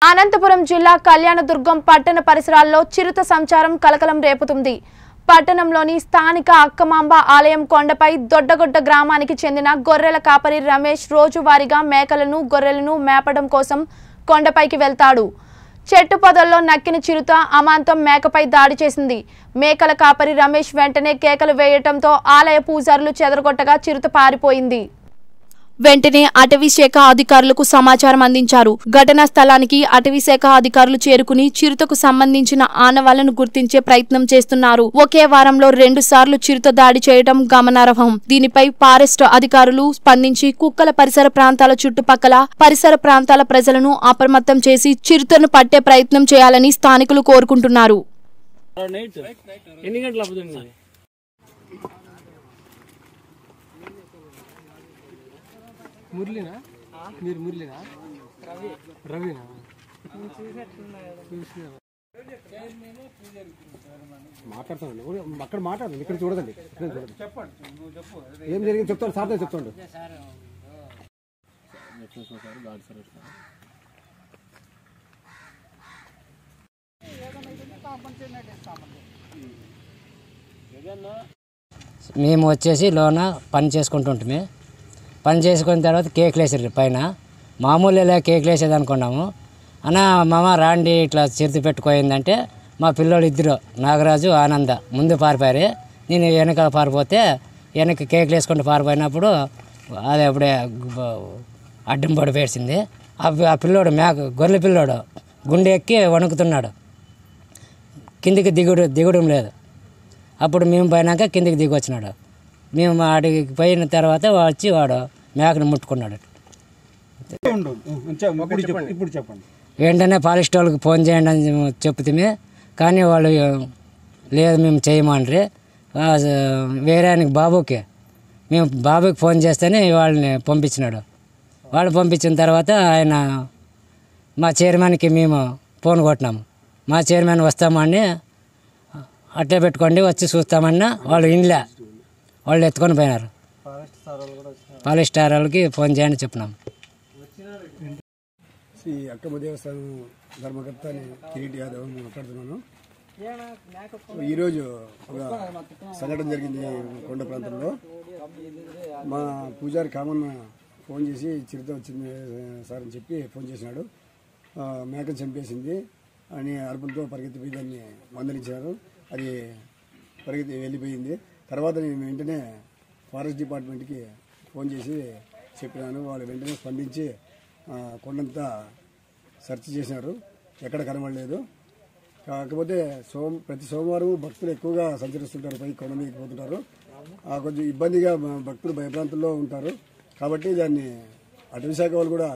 అనంతపురం జిల్లా కళ్యాణదుర్గం పట్టణ పరిసరాల్లో చిరుత సంచారం కలకలం రేపుతుంది పట్టణంలోని స్థానిక అక్కమాంబ ఆలయం కొండపై దొడ్డగొడ్డ గ్రామానికి చెందిన గొర్రెల కాపరి రమేష్ రోజువారీగా మేకలను గొర్రెలను మేపడం కోసం కొండపైకి వెళ్తాడు చెట్టు పొదల్లో నక్కిన చిరుత అమాంతం మేకపై దాడి చేసింది మేకల కాపరి రమేష్ వెంటనే కేకలు వేయటంతో ఆలయ పూజారులు చెదరగొట్టగా చిరుత పారిపోయింది వెంటనే అటవీ శాఖ అధికారులకు సమాచారం అందించారు ఘటనా స్థలానికి అటవీ శాఖ అధికారులు చేరుకుని చిరుతకు సంబంధించిన ఆనవాళ్లను గుర్తించే ప్రయత్నం చేస్తున్నారు ఒకే వారంలో రెండు సార్లు చిరుత దాడి చేయడం గమనార్హం దీనిపై ఫారెస్ట్ అధికారులు స్పందించి కుక్కల పరిసర ప్రాంతాల చుట్టుపక్కల పరిసర ప్రాంతాల ప్రజలను అప్రమత్తం చేసి చిరుతను పట్టే ప్రయత్నం చేయాలని స్థానికులు కోరుకుంటున్నారు నైట్ ఎన్ని గంటలు అప్పుతుంది మురళినా మీరు మురళినా రవినా మాట్లాడతానండి ఊరు- అక్కడ మాట్లాడండి ఇక్కడ చూడదండి ఇక్కడ చూడండి ఏం జరిగింది చెప్తాను సార్తో చెప్తాడు మేము వచ్చేసి లోన పని చేసుకుంటుంటే పని చేసుకున్న తర్వాత కేకులు వేసారు పైన మామూలు ఇలా కేకులు వేసేది అనుకున్నాము అన్న మామ రాండి ఇట్లా చిరుతి పెట్టుకోయిందంటే మా పిల్లోడు ఇద్దరు నాగరాజు ఆనంద ముందు పారిపోయారు నేను వెనక పారిపోతే వెనక కేకులు వేసుకుంటూ పారిపోయినప్పుడు అది అప్పుడే గు- అడ్డం పడి పేర్చింది ఆ పి- ఆ పిల్లోడు మేక గొర్రెల పిల్లోడు గుండె ఎక్కి వణుకుతున్నాడు కిందికి దిగుడు దిగడం లేదు అప్పుడు మేము పోయినాక కిందికి దిగి వచ్చినాడు మేము ఆడికి పోయిన తర్వాత వచ్చి వాడు మేకను ముట్టుకున్నాడు ఇప్పుడు చెప్పండి వెంటనే పాలిస్ట్ వాళ్ళకి ఫోన్ చేయండి అని చెప్తే కానీ వాళ్ళు లేదు మేము చేయమండ్రి ఆ, వేరే ఆయనకి బాబుకి మేము బాబుకి ఫోన్ చేస్తేనే వాళ్ళని పంపించినాడు వాళ్ళు పంపించిన తర్వాత ఆయన మా చైర్మన్కి మేము ఫోన్ కొట్టినాము మా చైర్మన్ వస్తామని అట్టే పెట్టుకోండి వచ్చి చూస్తామన్నా వాళ్ళు ఇండ్లే వాళ్ళు ఎత్తుకొని పోయినారు పాలిస్ట్ స్టార్ వాళ్ళకి ఫోన్ చేయండి చెప్పినాం శ్రీ అక్కమ్మ దేవస్థానం ధర్మకర్త అని కిరీటి యాదవ్ నేను మాట్లాడుతున్నాను ఈరోజు ఒక సంఘటన జరిగింది కొండ ప్రాంతంలో మా పూజారి కామన్న ఫోన్ చేసి చిరుత వచ్చింది సార్ అని చెప్పి ఫోన్ చేసినాడు ఆ, మేక చంపేసింది అని అరుపులతో పరిగెత్తిపోయి దాన్ని మందలించారు అది పరిగెత్తి వెళ్ళిపోయింది తర్వాత నేను వెంటనే ఫారెస్ట్ డిపార్ట్మెంట్కి ఫోన్ చేసి చెప్పినాను వాళ్ళు వెంటనే స్పందించి ఆ, కొండంతా సెర్చ్ చేసినారు ఎక్కడ కనబడలేదు కాకపోతే సోమ ప్రతి సోమవారం భక్తులు ఎక్కువగా సంచరిస్తుంటారు పై కొండ మీదకి పోతుంటారు ఆ, కొంచెం ఇబ్బందిగా భక్తులు భయప్రాంతుల్లో ఉంటారు కాబట్టి దాన్ని అటవీ శాఖ వాళ్ళు కూడా